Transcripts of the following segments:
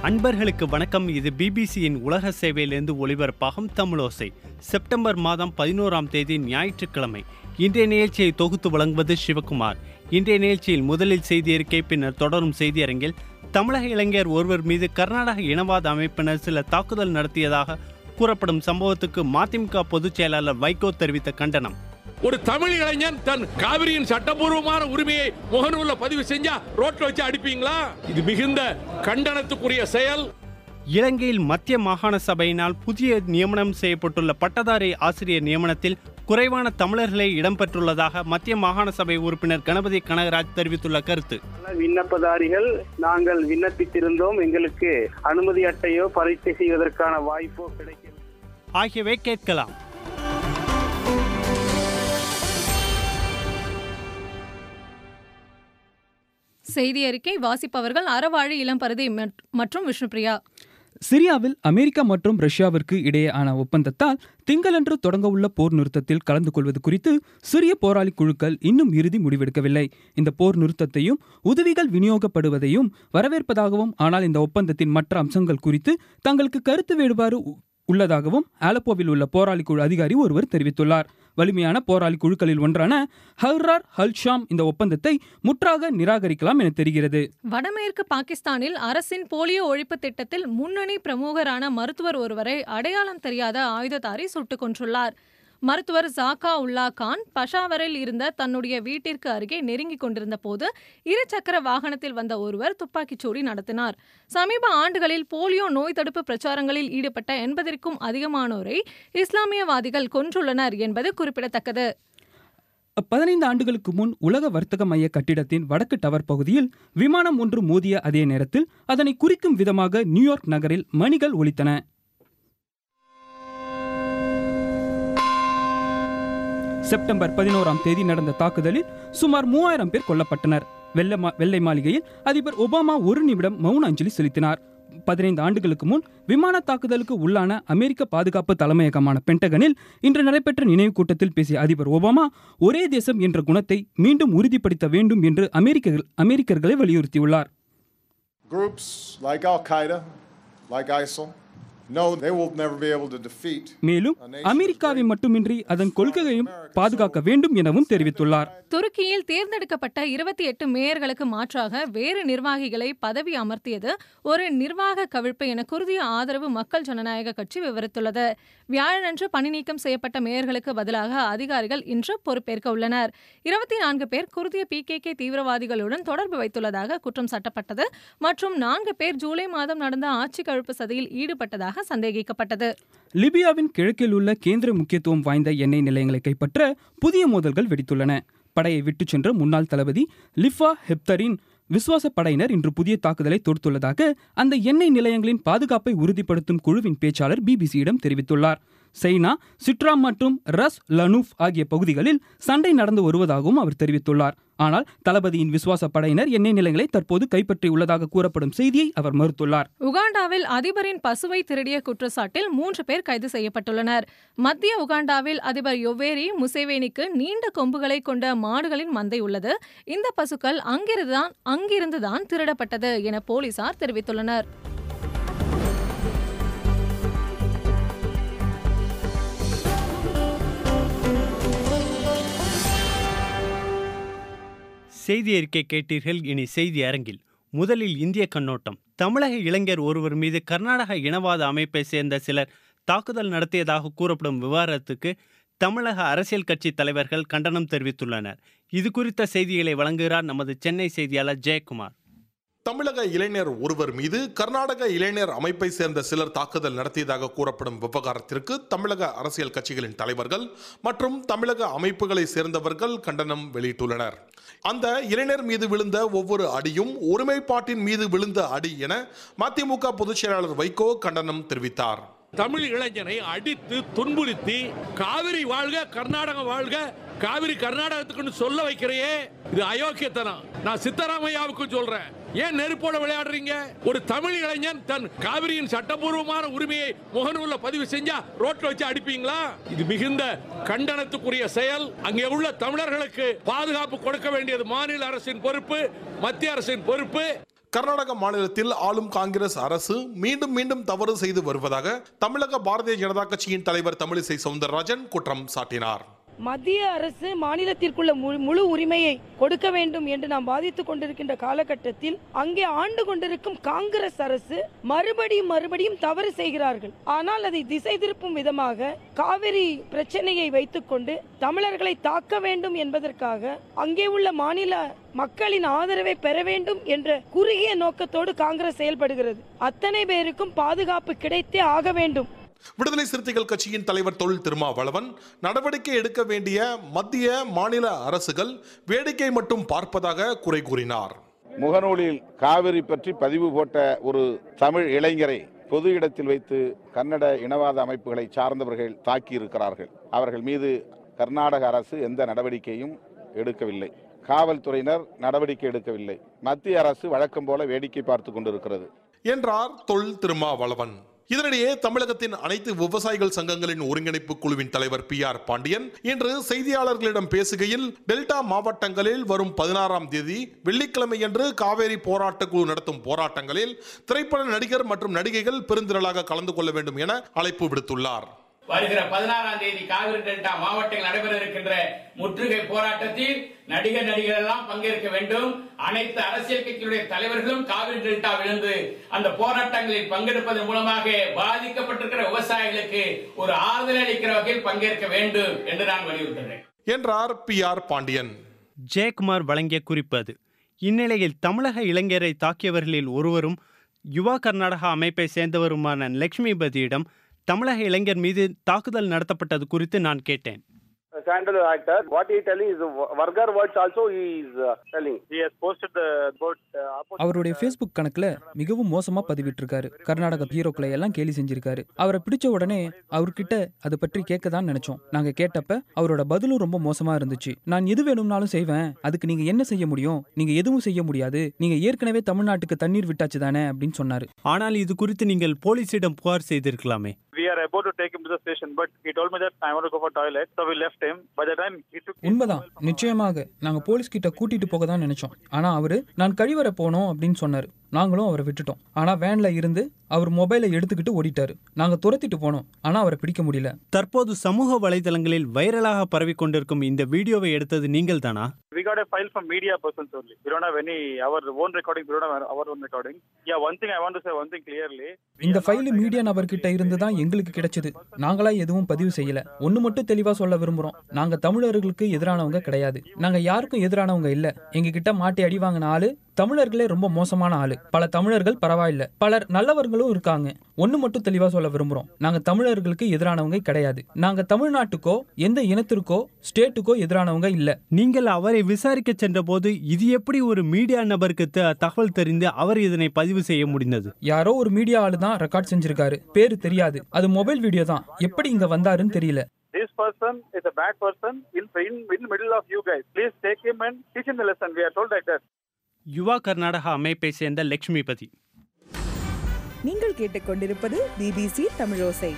அன்பர்களுக்கு வணக்கம் இது பிபிசியின் உலக சேவையிலிருந்து ஒளிபரப்பாகும் தமிழோசை செப்டம்பர் மாதம் பதினோராம் தேதி ஞாயிற்றுக்கிழமை இன்றைய நிகழ்ச்சியை தொகுத்து வழங்குவது சிவகுமார் இன்றைய நிகழ்ச்சியில் முதலில் செய்தி அறிக்கை பின்னர் தொடரும் செய்தியரங்கில் தமிழக இளைஞர் ஒருவர் மீது கர்நாடக இனவாத அமைப்பினர் சில தாக்குதல் நடத்தியதாக கூறப்படும் சம்பவத்துக்கு மதிமுக பொதுச் செயலாளர் வைகோ தெரிவித்த கண்டனம் ஒரு தமிழ் இளைஞன் தன் காவிரியின் சட்டபூர்வமான உரிமையை முகநூல்ல பதிவு செஞ்சா ரோட்ல வச்சு அடிப்பீங்களா இது மிகுந்த கண்டனத்துக்குரிய செயல் இலங்கையில் மத்திய மாகாண சபையினால் புதிய நியமனம் செய்யப்பட்டுள்ள பட்டதாரி ஆசிரியர் நியமனத்தில் குறைவான தமிழர்களே இடம்பெற்றுள்ளதாக மத்திய மாகாண சபை உறுப்பினர் கணபதி கனகராஜ் தெரிவித்துள்ள கருத்து பல விண்ணப்பதாரிகள் நாங்கள் விண்ணப்பித்திருந்தோம் எங்களுக்கு அனுமதி அட்டையோ பரீட்சை செய்வதற்கான வாய்ப்போ கிடைக்கவில்லை ஆகியவை கேட்கலாம் செய்தி அறிக்கை வாசிப்பவர்கள் அறவாழி இளம்பரதி மற்- மற்றும் விஷ்ணுபிரியா சிரியாவில் அமெரிக்கா மற்றும் ரஷ்யாவிற்கு இடையேயான ஒப்பந்தத்தால் திங்களன்று தொடங்கவுள்ள போர் நிறுத்தத்தில் கலந்து கொள்வது குறித்து சிறிய போராளி குழுக்கள் இன்னும் இறுதி முடிவெடுக்கவில்லை இந்த போர் நிறுத்தத்தையும் உதவிகள் விநியோகப்படுவதையும் வரவேற்பதாகவும் ஆனால் இந்த ஒப்பந்தத்தின் மற்ற அம்சங்கள் குறித்து தங்களுக்கு கருத்து வேறுபாடு உ- உள்ளதாகவும் ஆலப்போவில் உள்ள போராளி குழு அதிகாரி ஒருவர் தெரிவித்துள்ளார் வலிமையான போராளி குழுக்களில் ஒன்றான ஹர்ரார் ஹல்ஷாம் இந்த ஒப்பந்தத்தை முற்றாக நிராகரிக்கலாம் என தெரிகிறது வடமேற்கு பாகிஸ்தானில் அரசின் போலியோ ஒழிப்பு திட்டத்தில் முன்னணி பிரமுகரான மருத்துவர் ஒருவரை அடையாளம் தெரியாத ஆயுததாரி சுட்டுக் கொன்றுள்ளார் மருத்துவர் ஜாக்கா உல்லா கான் பஷாவரில் இருந்த தன்னுடைய வீட்டிற்கு அருகே நெருங்கிக் கொண்டிருந்த போது இருசக்கர வாகனத்தில் வந்த ஒருவர் துப்பாக்கிச் சூடு நடத்தினார் சமீப ஆண்டுகளில் போலியோ நோய் தடுப்பு பிரச்சாரங்களில் ஈடுபட்ட எண்பதற்கும் அதிகமானோரை இஸ்லாமியவாதிகள் கொன்றுள்ளனர் என்பது குறிப்பிடத்தக்கது பதினைந்து ஆண்டுகளுக்கு முன் உலக வர்த்தக மைய கட்டிடத்தின் வடக்கு டவர் பகுதியில் விமானம் ஒன்று மோதிய அதே நேரத்தில் அதனை குறிக்கும் விதமாக நியூயார்க் நகரில் மணிகள் ஒலித்தன செப்டம்பர் பதினோராம் தேதி நடந்த தாக்குதலில் சுமார் மூவாயிரம் பேர் கொல்லப்பட்டனர் வெள்ளை மா- வெள்ளை மாளிகையில் அதிபர் ஒபாமா ஒரு நிமிடம் மௌன அஞ்சலி செலுத்தினார் பதினைந்து ஆண்டுகளுக்கு முன் விமான தாக்குதலுக்கு உள்ளான அமெரிக்க பாதுகாப்பு தலைமையகமான பென்டகனில் இன்று நடைபெற்ற நினைவு கூட்டத்தில் பேசிய அதிபர் ஒபாமா ஒரே தேசம் என்ற குணத்தை மீண்டும் உறுதிப்படுத்த வேண்டும் என்று அமெரிக்கர்கள் அமெரிக்கர்களை வலியுறுத்தியுள்ளார் Groups like Al Qaeda, like ISIL, know they will never be able to defeat. மேலும் அமெரிக்காவை மட்டுமின்றி அதன் கொள்கையையும் பாதுகாக்க வேண்டும் எனவும் தெரிவித்துள்ளார் துருக்கியில் தேர்ந்தெடுக்கப்பட்ட இருபத்தி எட்டு மேயர்களுக்கு மாற்றாக வேறு நிர்வாகிகளை பதவி அமர்த்தியது ஒரு நிர்வாக கவிழ்ப்பு என குருதிய ஆதரவு மக்கள் ஜனநாயக கட்சி விவரித்துள்ளது வியாழனன்று பணி நீக்கம் செய்யப்பட்ட மேயர்களுக்கு பதிலாக அதிகாரிகள் இன்று பொறுப்பேற்க உள்ளனர் இருபத்தி நான்கு பேர் குருதிய பிகேகே தீவிரவாதிகளுடன் தொடர்பு வைத்துள்ளதாக குற்றம் சாட்டப்பட்டது மற்றும் நான்கு பேர் ஜூலை மாதம் நடந்த ஆட்சி கவிழ்ப்பு சதியில் ஈடுபட்டதாக சந்தேகிக்கப்பட்டது லிபியாவின் கிழக்கில் உள்ள கேந்திர முக்கியத்துவம் வாய்ந்த எண்ணெய் நிலையங்களை கைப்பற்ற புதிய மோதல்கள் வெடித்துள்ளன படையை விட்டுச் சென்ற முன்னாள் தளபதி லிஃபா ஹெப்தரின் விசுவாச படையினர் இன்று புதிய தாக்குதலை தொடுத்துள்ளதாக அந்த எண்ணெய் நிலையங்களின் பாதுகாப்பை உறுதிப்படுத்தும் குழுவின் பேச்சாளர் பிபிசியிடம் தெரிவித்துள்ளார் சைனா சிட்ராம் மற்றும் ரஸ் லனூஃப் ஆகிய பகுதிகளில் சண்டை நடந்து வருவதாகவும் அவர் தெரிவித்துள்ளார் ஆனால் தளபதியின் விசுவாச படையினர் எண்ணெய் நிலையங்களை தற்போது கைப்பற்றியுள்ளதாக கூறப்படும் செய்தியை அவர் மறுத்துள்ளார் உகாண்டாவில் அதிபரின் பசுவை திருடிய குற்றச்சாட்டில் மூன்று பேர் கைது செய்யப்பட்டுள்ளனர் மத்திய உகாண்டாவில் அதிபர் யொவேரி முசேவேனிக்கு நீண்ட கொம்புகளை கொண்ட மாடுகளின் மந்தை உள்ளது இந்த பசுக்கள் அங்கிருந்துதான் அங்கிருந்துதான் திருடப்பட்டது என போலீசார் தெரிவித்துள்ளனர் செய்தி அறிக்கை கேட்டீர்கள் இனி செய்தி அரங்கில் முதலில் இந்திய கண்ணோட்டம் தமிழக இளைஞர் ஒருவர் மீது கர்நாடக இனவாத அமைப்பை சேர்ந்த சிலர் தாக்குதல் நடத்தியதாக கூறப்படும் விவகாரத்துக்கு தமிழக அரசியல் கட்சி தலைவர்கள் கண்டனம் தெரிவித்துள்ளனர் இது குறித்த செய்திகளை வழங்குகிறார் நமது சென்னை செய்தியாளர் ஜெயக்குமார் தமிழக இளைஞர் ஒருவர் மீது கர்நாடக இளைஞர் அமைப்பை சேர்ந்த சிலர் தாக்குதல் நடத்தியதாக கூறப்படும் விவகாரத்திற்கு தமிழக அரசியல் கட்சிகளின் தலைவர்கள் மற்றும் தமிழக அமைப்புகளை சேர்ந்தவர்கள் கண்டனம் வெளியிட்டுள்ளனர் அந்த இளைஞர் மீது விழுந்த ஒவ்வொரு அடியும் ஒருமைப்பாட்டின் மீது விழுந்த அடி என மதிமுக பொதுச் செயலாளர் வைகோ கண்டனம் தெரிவித்தார் தமிழ் இளைஞனை அடித்து துன்புறுத்தி காவிரி வாழ்க கர்நாடகம் வாழ்க காவிரி கர்நாடகத்துக்குன்னு சொல்ல வைக்கிறையே இது அயோக்கியத்தனம் நான் சித்தராமையாவுக்கு சொல்றேன் ஏன் நெருப்போட விளையாடுறீங்க ஒரு தமிழ் இளைஞன் தன் காவிரியின் சட்டபூர்வமான உரிமையை முகநூல்ல பதிவு செஞ்சா ரோட்ல வச்சு அடிப்பீங்களா இது மிகுந்த கண்டனத்துக்குரிய செயல் அங்கே உள்ள தமிழர்களுக்கு பாதுகாப்பு கொடுக்க வேண்டியது மாநில அரசின் பொறுப்பு மத்திய அரசின் பொறுப்பு கர்நாடக மாநிலத்தில் ஆளும் காங்கிரஸ் அரசு மீண்டும் மீண்டும் தவறு செய்து வருவதாக தமிழக பாரதிய ஜனதா கட்சியின் தலைவர் தமிழிசை சவுந்தரராஜன் குற்றம் சாட்டினார் மத்திய அரசு மாநிலத்திற்குள்ள மு- முழு உரிமையை கொடுக்க வேண்டும் என்று நாம் வாதித்துக் கொண்டிருக்கின்ற காலகட்டத்தில் அங்கே ஆண்டு கொண்டிருக்கும் காங்கிரஸ் அரசு மறுபடியும் மறுபடியும் தவறு செய்கிறார்கள் ஆனால் அதை திசை திருப்பும் விதமாக காவிரி பிரச்சனையை வைத்துக்கொண்டு தமிழர்களை தாக்க வேண்டும் என்பதற்காக அங்கே உள்ள மாநில மக்களின் ஆதரவை பெற வேண்டும் என்ற குறுகிய நோக்கத்தோடு காங்கிரஸ் செயல்படுகிறது அத்தனை பேருக்கும் பாதுகாப்பு கிடைத்தே ஆக வேண்டும் விடுதலை சிறுத்தைகள் கட்சியின் தலைவர் தொல் திருமாவளவன் நடவடிக்கை எடுக்க வேண்டிய மத்திய மாநில அரசுகள் வேடிக்கை மட்டும் பார்ப்பதாக குறை கூறினார் முகநூலில் காவிரி பற்றி பதிவு போட்ட ஒரு தமிழ் இளைஞரை பொது இடத்தில் வைத்து கன்னட இனவாத அமைப்புகளை சார்ந்தவர்கள் தாக்கியிருக்கிறார்கள் அவர்கள் மீது கர்நாடக அரசு எந்த நடவடிக்கையும் எடுக்கவில்லை காவல்துறையினர் நடவடிக்கை எடுக்கவில்லை மத்திய அரசு வழக்கம் போல வேடிக்கை பார்த்து கொண்டிருக்கிறது என்றார் தொல் திருமாவளவன் இதனிடையே தமிழகத்தின் அனைத்து விவசாயிகள் சங்கங்களின் ஒருங்கிணைப்பு குழுவின் தலைவர் பி ஆர் பாண்டியன் இன்று செய்தியாளர்களிடம் பேசுகையில் டெல்டா மாவட்டங்களில் வரும் பதினாறாம் தேதி வெள்ளிக்கிழமையன்று காவேரி போராட்ட குழு நடத்தும் போராட்டங்களில் திரைப்பட நடிகர் மற்றும் நடிகைகள் பெருந்திரளாக கலந்து கொள்ள வேண்டும் என அழைப்பு விடுத்துள்ளார் வருகிற பதினாறாம் தேதி காவிரி டெல்டா மாவட்டங்கள் நடைபெற இருக்கின்ற முற்றுகை போராட்டத்தில் நடிகர் நடிகர் எல்லாம் பங்கேற்க வேண்டும் அனைத்து அரசியல் கட்சிகளுடைய தலைவர்களும் காவிரி டெல்டாவிலிருந்து அந்த போராட்டங்களில் பங்கெடுப்பதன் மூலமாக பாதிக்கப்பட்டிருக்கிற விவசாயிகளுக்கு ஒரு ஆறுதல் அளிக்கிற வகையில் பங்கேற்க வேண்டும் என்று நான் வலியுறுத்துகிறேன் என்றார் பி ஆர் பாண்டியன் ஜெயக்குமார் வழங்கிய குறிப்பு அது இந்நிலையில் தமிழக இளைஞரை தாக்கியவர்களில் ஒருவரும் யுவா கர்நாடகா அமைப்பை சேர்ந்தவருமான லட்சுமிபதியிடம் தமிழக இளைஞர் மீது தாக்குதல் நடத்தப்பட்டது குறித்து நான் கேட்டேன் Scandal actor. What he telling is uh, vulgar words also he is uh, telling. He has posted the about uh, opposite- அவருடைய ஃபேஸ்புக் கணக்குல மிகவும் மோசமா பதிவிட்டிருக்காரு கர்நாடக ஹீரோக்களை எல்லாம் கேலி செஞ்சிருக்காரு அவரை பிடிச்ச உடனே அவர்கிட்ட அதை பற்றி கேட்க தான் நினைச்சோம் நாங்க கேட்டப்ப அவரோட பதிலும் ரொம்ப மோசமா இருந்துச்சு நான் எது வேணும்னாலும் செய்வேன் அதுக்கு நீங்க என்ன செய்ய முடியும் நீங்க எதுவும் செய்ய முடியாது நீங்க ஏற்கனவே தமிழ்நாட்டுக்கு தண்ணீர் விட்டாச்சு தானே அப்படின்னு சொன்னாரு ஆனால் இது குறித்து நீங்கள் போலீசிடம் புகார் செய்திருக்கலாமே We are about to take him to the station, but he told me that I want to go for toilet, so we left him. By the time he took உண்மைதான் நிச்சயமாக நாங்க போலீஸ் கிட்ட கூட்டிட்டு போக தான் நினைச்சோம் ஆனா அவரு நான் கழிவறை போனோம் அப்படின்னு சொன்னாரு நாங்களும் அவரை விட்டுட்டோம் ஆனா வேன்ல இருந்து அவர் மொபைலை எடுத்துக்கிட்டு ஓடிட்டாரு நாங்க துரத்திட்டு போனோம் ஆனா அவரை பிடிக்க முடியல தற்போது சமூக வலைதளங்களில் வைரலாக பரவிக் கொண்டிருக்கும் இந்த வீடியோவை எடுத்தது நீங்கள் தானா we got a file from media persons only. We don't have any our own recording. We don't have our own recording. Yeah, one thing I want to say one thing clearly. இந்த file media நபர்கிட்ட இருந்து தான் எங்களுக்கு கிடைச்சது நாங்களா எதுவும் பதிவு செய்யல ஒண்ணு மட்டும் தெளிவா சொல்ல விரும்புறோம் நாங்க தமிழர்களுக்கு எதிரானவங்க கிடையாது நாங்க யாருக்கும் எதிரானவங்க இல்ல எங்க கிட்ட மாட்டி அடி வாங்கின ஆளு தமிழர்களே ரொம்ப மோசமான ஆளு பல தமிழர்கள் பரவாயில்ல பலர் நல்லவர்களும் இருக்காங்க ஒண்ணு மட்டும் தெளிவா சொல்ல விரும்புறோம் நாங்க தமிழர்களுக்கு எதிரானவங்க கிடையாது நாங்க தமிழ்நாட்டுக்கோ எந்த இனத்திற்கோ ஸ்டேட்டுக்கோ எதிரானவங்க இல்ல நீங்கள் அவரை விசாரிக்க சென்றபோது இது எப்படி ஒரு மீடியா நபருக்கு த- தகவல் தெரிந்து அவர் இதனை பதிவு செய்ய முடிந்தது யாரோ ஒரு மீடியா ஆளு தான் ரெக்கார்ட் செஞ்சிருக்காரு பேரு தெரியாது அது மொபைல் வீடியோ தான் எப்படி இங்க வந்தாருன்னு தெரியல This person is a bad person in in in the middle of you guys. Please take him and teach him the lesson. We are told like that. யுவா கர்நாடகா அமைப்பை சேர்ந்த லட்சுமிபதி நீங்கள் கேட்டுக்கொண்டிருப்பது பிபிசி தமிழோசை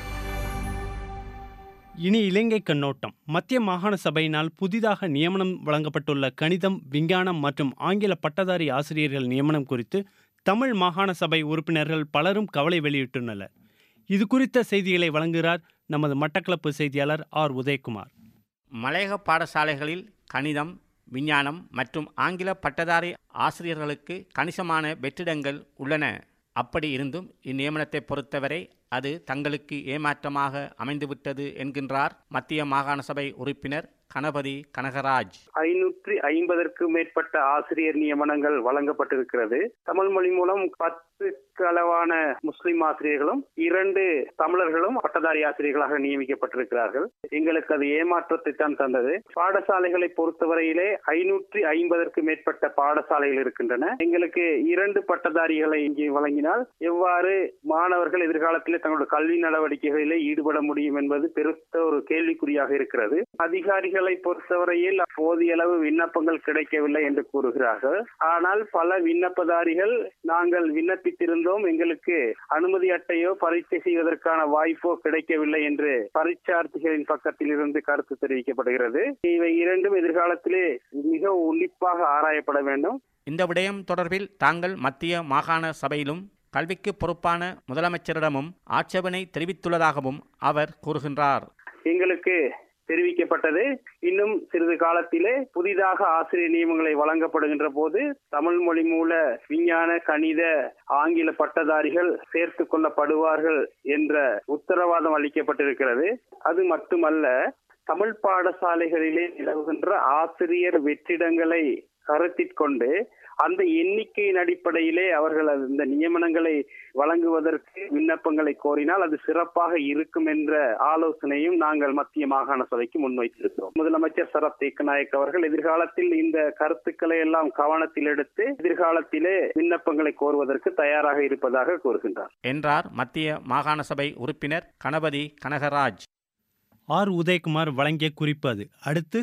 இனி இலங்கை கண்ணோட்டம் மத்திய மாகாண சபையினால் புதிதாக நியமனம் வழங்கப்பட்டுள்ள கணிதம் விஞ்ஞானம் மற்றும் ஆங்கில பட்டதாரி ஆசிரியர்கள் நியமனம் குறித்து தமிழ் மாகாண சபை உறுப்பினர்கள் பலரும் கவலை வெளியிட்டுள்ளனர் இது குறித்த செய்திகளை வழங்குகிறார் நமது மட்டக்களப்பு செய்தியாளர் ஆர் உதயகுமார் மலையக பாடசாலைகளில் கணிதம் விஞ்ஞானம் மற்றும் ஆங்கில பட்டதாரி ஆசிரியர்களுக்கு கணிசமான வெற்றிடங்கள் உள்ளன அப்படி இருந்தும் இந்நியமனத்தை பொறுத்தவரை அது தங்களுக்கு ஏமாற்றமாக அமைந்துவிட்டது என்கின்றார் மத்திய மாகாண சபை உறுப்பினர் கணபதி கனகராஜ் ஐநூற்றி ஐம்பதற்கும் மேற்பட்ட ஆசிரியர் நியமனங்கள் வழங்கப்பட்டிருக்கிறது தமிழ் மொழி மூலம் பத்துக்கு அளவான முஸ்லிம் ஆசிரியர்களும் இரண்டு தமிழர்களும் பட்டதாரி ஆசிரியர்களாக நியமிக்கப்பட்டிருக்கிறார்கள் எங்களுக்கு அது ஏமாற்றத்தை தான் தந்தது பாடசாலைகளை பொறுத்தவரையிலே ஐநூற்றி ஐம்பதற்கு மேற்பட்ட பாடசாலைகள் இருக்கின்றன எங்களுக்கு இரண்டு பட்டதாரிகளை இங்கே வழங்கினால் எவ்வாறு மாணவர்கள் எதிர்காலத்திலே தங்களுடைய கல்வி நடவடிக்கைகளிலே ஈடுபட முடியும் என்பது பெருத்த ஒரு கேள்விக்குறியாக இருக்கிறது அதிகாரிகளை பொறுத்தவரையில் போதிய அளவு விண்ணப்பங்கள் கிடைக்கவில்லை என்று கூறுகிறார்கள் ஆனால் பல விண்ணப்பதாரிகள் நாங்கள் விண்ணப்பித்திருந்தோம் எங்களுக்கு அனுமதி அட்டையோ பரீட்சை செய்வதற்கான வாய்ப்போ கிடைக்கவில்லை என்று பரீட்சார்த்திகளின் பக்கத்தில் இருந்து கருத்து தெரிவிக்கப்படுகிறது இவை இரண்டும் எதிர்காலத்திலே மிக உன்னிப்பாக ஆராயப்பட வேண்டும் இந்த விடயம் தொடர்பில் தாங்கள் மத்திய மாகாண சபையிலும் கல்விக்கு பொறுப்பான முதலமைச்சரிடமும் ஆட்சேபனை தெரிவித்துள்ளதாகவும் அவர் கூறுகின்றார் எங்களுக்கு தெரிவிக்கப்பட்டது இன்னும் சிறிது காலத்திலே புதிதாக ஆசிரியர் நியமங்களை வழங்கப்படுகின்ற போது தமிழ் மொழி மூல விஞ்ஞான கணித ஆங்கில பட்டதாரிகள் சேர்த்து கொள்ளப்படுவார்கள் என்ற உத்தரவாதம் அளிக்கப்பட்டிருக்கிறது அது மட்டுமல்ல தமிழ் பாடசாலைகளிலே நிலவுகின்ற ஆசிரியர் வெற்றிடங்களை கருத்திற்கொண்டு அந்த எண்ணிக்கையின் அடிப்படையிலே அவர்கள் இந்த நியமனங்களை வழங்குவதற்கு விண்ணப்பங்களை கோரினால் அது சிறப்பாக இருக்கும் என்ற ஆலோசனையும் நாங்கள் மத்திய மாகாண சபைக்கு முன்வைத்திருக்கிறோம் முதலமைச்சர் சரத் ஏக்கநாயக் அவர்கள் எதிர்காலத்தில் இந்த கருத்துக்களை எல்லாம் கவனத்தில் எடுத்து எதிர்காலத்திலே விண்ணப்பங்களை கோருவதற்கு தயாராக இருப்பதாக கூறுகின்றார் என்றார் மத்திய மாகாண சபை உறுப்பினர் கணபதி கனகராஜ் ஆர் உதயகுமார் வழங்கிய குறிப்பு அது அடுத்து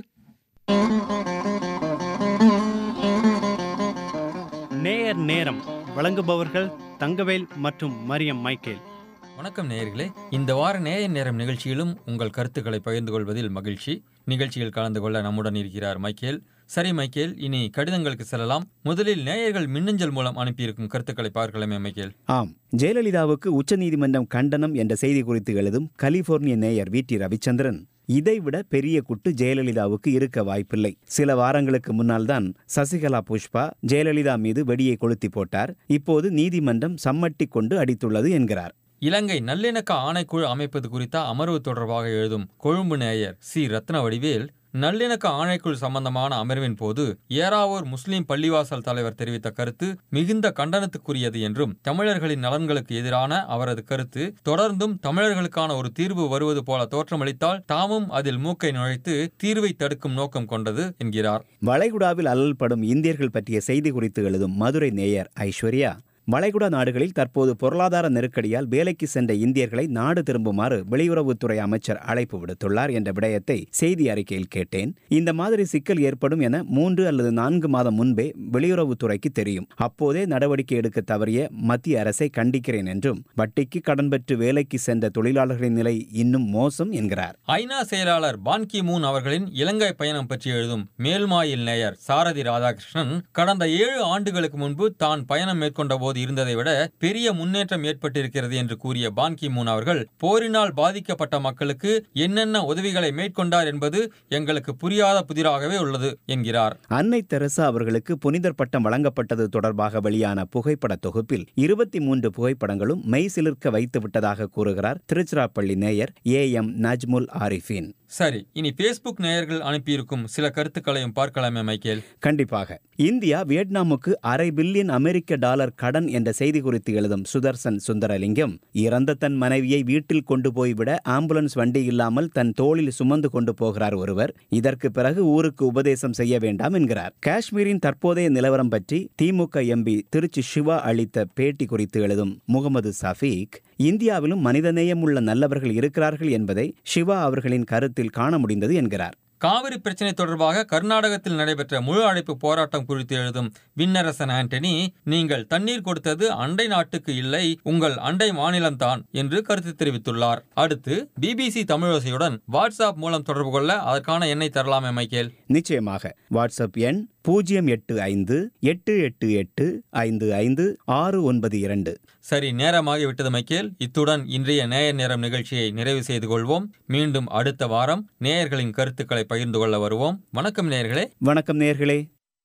நேயர் நேரம் வழங்குபவர்கள் தங்கவேல் மற்றும் மரியம் மைக்கேல் வணக்கம் நேயர்களே இந்த வார நேய நேரம் நிகழ்ச்சியிலும் உங்கள் கருத்துக்களை பகிர்ந்து கொள்வதில் மகிழ்ச்சி நிகழ்ச்சியில் கலந்து கொள்ள நம்முடன் இருக்கிறார் மைக்கேல் சரி மைக்கேல் இனி கடிதங்களுக்கு செல்லலாம் முதலில் நேயர்கள் மின்னஞ்சல் மூலம் அனுப்பியிருக்கும் கருத்துக்களை பார்க்கலாமே மைக்கேல் ஆம் ஜெயலலிதாவுக்கு உச்சநீதிமன்றம் கண்டனம் என்ற செய்தி குறித்து எழுதும் கலிபோர்னிய நேயர் வி டி ரவிச்சந்திரன் இதைவிட பெரிய குட்டு ஜெயலலிதாவுக்கு இருக்க வாய்ப்பில்லை சில வாரங்களுக்கு முன்னால் தான் சசிகலா புஷ்பா ஜெயலலிதா மீது வெடியை கொளுத்தி போட்டார் இப்போது நீதிமன்றம் சம்மட்டி கொண்டு அடித்துள்ளது என்கிறார் இலங்கை நல்லிணக்க ஆணைக்குழு அமைப்பது குறித்த அமர்வு தொடர்பாக எழுதும் கொழும்பு நேயர் சி ரத்ன வடிவேல் நல்லிணக்க ஆணைக்குழு சம்பந்தமான அமர்வின் போது ஏறாவூர் முஸ்லிம் பள்ளிவாசல் தலைவர் தெரிவித்த கருத்து மிகுந்த கண்டனத்துக்குரியது என்றும் தமிழர்களின் நலன்களுக்கு எதிரான அவரது கருத்து தொடர்ந்தும் தமிழர்களுக்கான ஒரு தீர்வு வருவது போல தோற்றமளித்தால் தாமும் அதில் மூக்கை நுழைத்து தீர்வை தடுக்கும் நோக்கம் கொண்டது என்கிறார் வளைகுடாவில் அல்லல்படும் இந்தியர்கள் பற்றிய செய்தி குறித்து எழுதும் மதுரை நேயர் ஐஸ்வர்யா வளைகுடா நாடுகளில் தற்போது பொருளாதார நெருக்கடியால் வேலைக்கு சென்ற இந்தியர்களை நாடு திரும்புமாறு வெளியுறவுத்துறை அமைச்சர் அழைப்பு விடுத்துள்ளார் என்ற விடயத்தை செய்தி அறிக்கையில் கேட்டேன் இந்த மாதிரி சிக்கல் ஏற்படும் என மூன்று அல்லது நான்கு மாதம் முன்பே வெளியுறவுத்துறைக்கு தெரியும் அப்போதே நடவடிக்கை எடுக்க தவறிய மத்திய அரசை கண்டிக்கிறேன் என்றும் வட்டிக்கு கடன் பெற்று வேலைக்கு சென்ற தொழிலாளர்களின் நிலை இன்னும் மோசம் என்கிறார் ஐநா செயலாளர் பான் கி மூன் அவர்களின் இலங்கை பயணம் பற்றி எழுதும் மேல்மாயில் நேயர் சாரதி ராதாகிருஷ்ணன் கடந்த ஏழு ஆண்டுகளுக்கு முன்பு தான் பயணம் மேற்கொண்ட போது இருந்ததை விட பெரிய முன்னேற்றம் ஏற்பட்டிருக்கிறது என்று கூறிய பான் கி மூன் அவர்கள் போரினால் பாதிக்கப்பட்ட மக்களுக்கு என்னென்ன உதவிகளை மேற்கொண்டார் என்பது எங்களுக்கு புரியாத புதிராகவே உள்ளது என்கிறார் அன்னை தெரசா அவர்களுக்கு புனிதர் பட்டம் வழங்கப்பட்டது தொடர்பாக வெளியான புகைப்பட தொகுப்பில் இருபத்தி மூன்று புகைப்படங்களும் மெய் சிலிர்க்க வைத்து விட்டதாக கூறுகிறார் திருச்சிராப்பள்ளி நேயர் ஏ எம் நஜ்முல் ஆரிஃபின் சரி இனி பேஸ்புக் நேயர்கள் அனுப்பியிருக்கும் சில கருத்துக்களையும் பார்க்கலாமே மைக்கேல் கண்டிப்பாக இந்தியா வியட்நாமுக்கு அரை பில்லியன் அமெரிக்க டாலர் கடன் என்ற செய்தி குறித்து எழுதும் சுதர்சன் சுந்தரலிங்கம் இறந்த தன் மனைவியை வீட்டில் கொண்டு போய்விட ஆம்புலன்ஸ் வண்டி இல்லாமல் தன் தோளில் சுமந்து கொண்டு போகிறார் ஒருவர் இதற்கு பிறகு ஊருக்கு உபதேசம் செய்ய வேண்டாம் என்கிறார் காஷ்மீரின் தற்போதைய நிலவரம் பற்றி திமுக எம்பி திருச்சி சிவா அளித்த பேட்டி குறித்து எழுதும் முகமது சஃபீக் இந்தியாவிலும் மனிதநேயம் உள்ள நல்லவர்கள் இருக்கிறார்கள் என்பதை சிவா அவர்களின் கருத்தில் காண முடிந்தது என்கிறார் காவிரி பிரச்சினை தொடர்பாக கர்நாடகத்தில் நடைபெற்ற முழு அழைப்பு போராட்டம் குறித்து எழுதும் விண்ணரசன் ஆண்டனி நீங்கள் தண்ணீர் கொடுத்தது அண்டை நாட்டுக்கு இல்லை உங்கள் அண்டை மாநிலம்தான் என்று கருத்து தெரிவித்துள்ளார் அடுத்து பிபிசி தமிழோசையுடன் வாட்ஸ்அப் மூலம் தொடர்பு கொள்ள அதற்கான எண்ணை தரலாமே மைக்கேல் நிச்சயமாக வாட்ஸ்அப் எண் பூஜ்ஜியம் எட்டு ஐந்து எட்டு எட்டு எட்டு ஐந்து ஐந்து ஆறு ஒன்பது இரண்டு சரி நேரமாகி விட்டது மைக்கேல் இத்துடன் இன்றைய நேயர் நேரம் நிகழ்ச்சியை நிறைவு செய்து கொள்வோம் மீண்டும் அடுத்த வாரம் நேயர்களின் கருத்துக்களை பகிர்ந்து கொள்ள வருவோம் வணக்கம் நேயர்களே வணக்கம் நேயர்களே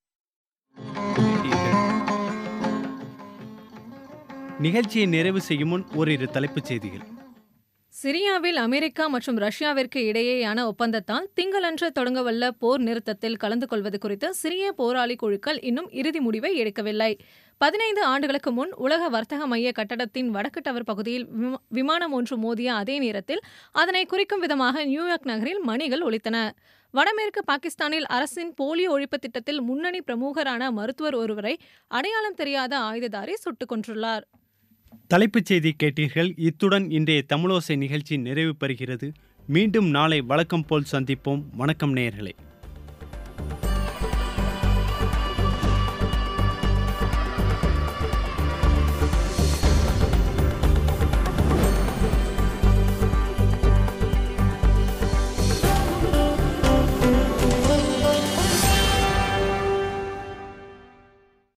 நிகழ்ச்சியை நிறைவு செய்யும் முன் ஓரிரு தலைப்புச் செய்திகள் சிரியாவில் அமெரிக்கா மற்றும் ரஷ்யாவிற்கு இடையேயான ஒப்பந்தத்தால் திங்களன்று தொடங்கவல்ல போர் நிறுத்தத்தில் கலந்து கொள்வது குறித்து சிரிய போராளி குழுக்கள் இன்னும் இறுதி முடிவை எடுக்கவில்லை பதினைந்து ஆண்டுகளுக்கு முன் உலக வர்த்தக மைய கட்டடத்தின் வடக்கு டவர் பகுதியில் விம- விமானம் ஒன்று மோதிய அதே நேரத்தில் அதனை குறிக்கும் விதமாக நியூயார்க் நகரில் மணிகள் ஒலித்தன வடமேற்கு பாகிஸ்தானில் அரசின் போலியோ ஒழிப்பு திட்டத்தில் முன்னணி பிரமுகரான மருத்துவர் ஒருவரை அடையாளம் தெரியாத ஆயுததாரி சுட்டுக் கொன்றுள்ளார் தலைப்புச் செய்தி கேட்டீர்கள் இத்துடன் இன்றைய தமிழோசை நிகழ்ச்சி நிறைவு பெறுகிறது மீண்டும் நாளை வழக்கம் போல் சந்திப்போம் வணக்கம் நேயர்களே